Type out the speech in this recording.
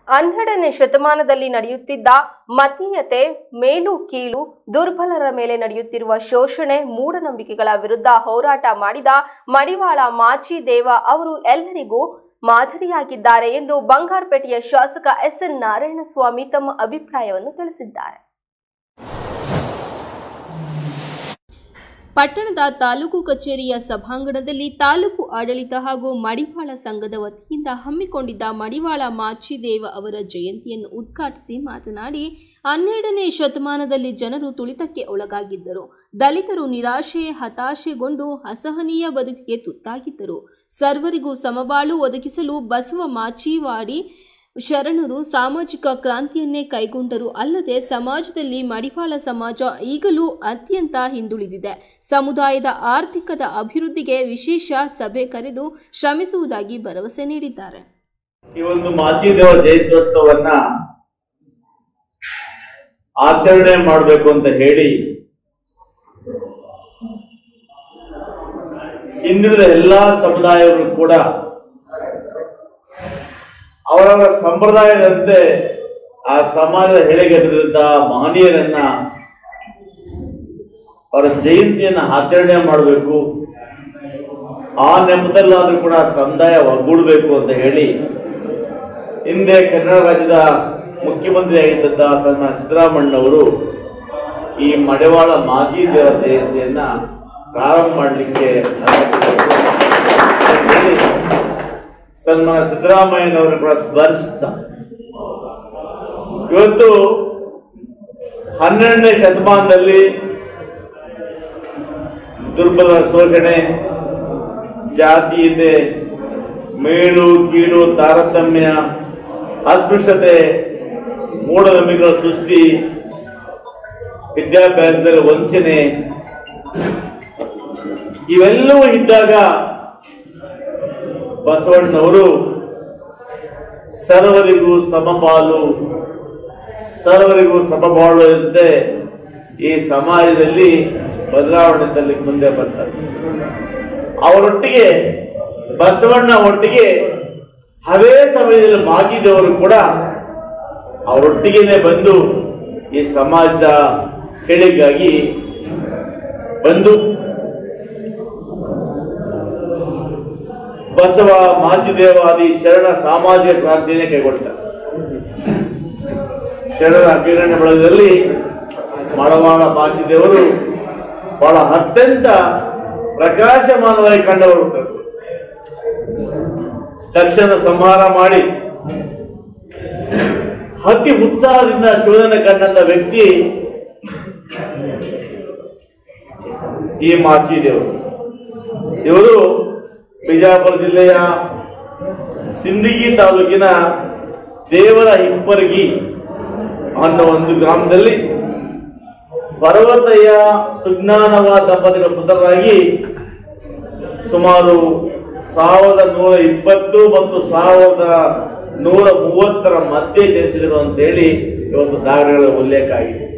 ಹನ್ನೆರಡನೇ ಶತಮಾನದಲ್ಲಿ ನಡೆಯುತ್ತಿದ್ದ ಮತೀಯತೆ ಮೇಲು ಕೀಳು ದುರ್ಬಲರ ಮೇಲೆ ನಡೆಯುತ್ತಿರುವ ಶೋಷಣೆ ಮೂಢನಂಬಿಕೆಗಳ ವಿರುದ್ಧ ಹೋರಾಟ ಮಾಡಿದ ಮಡಿವಾಳ ಮಾಚಿದೇವ ಅವರು ಎಲ್ಲರಿಗೂ ಮಾದರಿಯಾಗಿದ್ದಾರೆ ಎಂದು ಬಂಗಾರಪೇಟೆಯ ಶಾಸಕ ಎಸ್ ಎನ್ ನಾರಾಯಣಸ್ವಾಮಿ ತಮ್ಮ ಅಭಿಪ್ರಾಯವನ್ನು ತಿಳಿಸಿದ್ದಾರೆ ಪಟ್ಟಣದ ತಾಲೂಕು ಕಚೇರಿಯ ಸಭಾಂಗಣದಲ್ಲಿ ತಾಲೂಕು ಆಡಳಿತ ಹಾಗೂ ಮಡಿವಾಳ ಸಂಘದ ವತಿಯಿಂದ ಹಮ್ಮಿಕೊಂಡಿದ್ದ ಮಡಿವಾಳ ಮಾಚಿದೇವ ಅವರ ಜಯಂತಿಯನ್ನು ಉದ್ಘಾಟಿಸಿ ಮಾತನಾಡಿ ಹನ್ನೆರಡನೇ ಶತಮಾನದಲ್ಲಿ ಜನರು ತುಳಿತಕ್ಕೆ ಒಳಗಾಗಿದ್ದರು ದಲಿತರು ನಿರಾಶೆ ಹತಾಶೆಗೊಂಡು ಅಸಹನೀಯ ಬದುಕಿಗೆ ತುತ್ತಾಗಿದ್ದರು ಸರ್ವರಿಗೂ ಸಮಬಾಳು ಒದಗಿಸಲು ಬಸವ ಮಾಚಿವಾಡಿ ಶರಣರು ಸಾಮಾಜಿಕ ಕ್ರಾಂತಿಯನ್ನೇ ಕೈಗೊಂಡರು ಅಲ್ಲದೆ ಸಮಾಜದಲ್ಲಿ ಮಡಿವಾಳ ಸಮಾಜ ಈಗಲೂ ಅತ್ಯಂತ ಹಿಂದುಳಿದಿದೆ ಸಮುದಾಯದ ಆರ್ಥಿಕದ ಅಭಿವೃದ್ಧಿಗೆ ವಿಶೇಷ ಸಭೆ ಕರೆದು ಶ್ರಮಿಸುವುದಾಗಿ ಭರವಸೆ ನೀಡಿದ್ದಾರೆ ಈ ಒಂದು ಮಾಚಿದೇವರ ಜಯಂತ್ಯೋತ್ಸವನ್ನ ಆಚರಣೆ ಮಾಡಬೇಕು ಅಂತ ಹೇಳಿ ಹಿಂದುಳಿದ ಎಲ್ಲಾ ಸಮುದಾಯವರು ಕೂಡ ಅವರವರ ಸಂಪ್ರದಾಯದಂತೆ ಆ ಸಮಾಜದ ಹೆಳೆಗೆದರಿದ್ದ ಮಹನೀಯರನ್ನ ಅವರ ಜಯಂತಿಯನ್ನ ಆಚರಣೆ ಮಾಡಬೇಕು ಆ ನೆಪದಲ್ಲಾದ್ರೂ ಕೂಡ ಸಮುದಾಯ ಒಗ್ಗೂಡಬೇಕು ಅಂತ ಹೇಳಿ ಹಿಂದೆ ಕನ್ನಡ ರಾಜ್ಯದ ಮುಖ್ಯಮಂತ್ರಿ ಆಗಿದ್ದಂತ ಸನ್ಮಾನ ಸಿದ್ದರಾಮಣ್ಣವರು ಈ ಮಡಿವಾಳ ಮಾಜಿ ದೇವರ ಜಯಂತಿಯನ್ನ ಪ್ರಾರಂಭ ಮಾಡಲಿಕ್ಕೆ ಸನ್ಮಾನ ಸಿದ್ದರಾಮಯ್ಯನವರು ಕೂಡ ಸ್ಮರಿಸಿದ ಇವತ್ತು ಹನ್ನೆರಡನೇ ಶತಮಾನದಲ್ಲಿ ದುರ್ಬಲರ ಶೋಷಣೆ ಜಾತೀಯತೆ ಮೇಲು ಕೀಳು ತಾರತಮ್ಯ ಅಸ್ಪೃಶ್ಯತೆ ಮೂಢನಂಬಿಕೆಗಳ ಸೃಷ್ಟಿ ವಿದ್ಯಾಭ್ಯಾಸದಲ್ಲಿ ವಂಚನೆ ಇವೆಲ್ಲವೂ ಇದ್ದಾಗ ಬಸವಣ್ಣವರು ಸರ್ವರಿಗೂ ಸಮಪಾಲು ಸರ್ವರಿಗೂ ಸಮಬಾಳುವಂತೆ ಈ ಸಮಾಜದಲ್ಲಿ ಬದಲಾವಣೆ ತರಲಿಕ್ಕೆ ಮುಂದೆ ಬರ್ತಾರೆ ಅವರೊಟ್ಟಿಗೆ ಬಸವಣ್ಣ ಒಟ್ಟಿಗೆ ಅದೇ ಸಮಯದಲ್ಲಿ ಮಾಜಿದವರು ಕೂಡ ಅವರೊಟ್ಟಿಗೆನೆ ಬಂದು ಈ ಸಮಾಜದ ಕೆಳಿಗಾಗಿ ಬಂದು ಬಸವ ಮಾಚಿದೇವಾದಿ ಶರಣ ಸಾಮಾಜಿಕ ಕ್ರಾಂತಿಯನ್ನೇ ಕೈಗೊಳ್ತಾರೆ ಶರಣರ ಅಗ್ರಗಣ್ಯ ಬಳಗದಲ್ಲಿ ಮಡವಾಳ ಮಾಚಿದೇವರು ಬಹಳ ಅತ್ಯಂತ ಪ್ರಕಾಶಮಾನವಾಗಿ ಕಂಡುಬರುತ್ತದೆ ತಕ್ಷಣ ಸಂಹಾರ ಮಾಡಿ ಅತಿ ಉತ್ಸಾಹದಿಂದ ಶೋಧನೆ ಕಂಡಂತ ವ್ಯಕ್ತಿ ಈ ಮಾಚಿದೇವರು ಇವರು ಬಿಜಾಪುರ ಜಿಲ್ಲೆಯ ಸಿಂದಗಿ ತಾಲೂಕಿನ ದೇವರ ಹಿಪ್ಪರಗಿ ಅನ್ನೋ ಒಂದು ಗ್ರಾಮದಲ್ಲಿ ಪರ್ವತಯ್ಯ ಸುಜ್ಞಾನವ ದಂಪತಿಗಳ ಪುತ್ರರಾಗಿ ಸುಮಾರು ಸಾವಿರದ ನೂರ ಇಪ್ಪತ್ತು ಮತ್ತು ಸಾವಿರದ ನೂರ ಮೂವತ್ತರ ಮಧ್ಯೆ ಜನಿಸಿದರು ಅಂತೇಳಿ ಇವತ್ತು ದಾಖಲೆಗಳ ಉಲ್ಲೇಖ ಆಗಿದೆ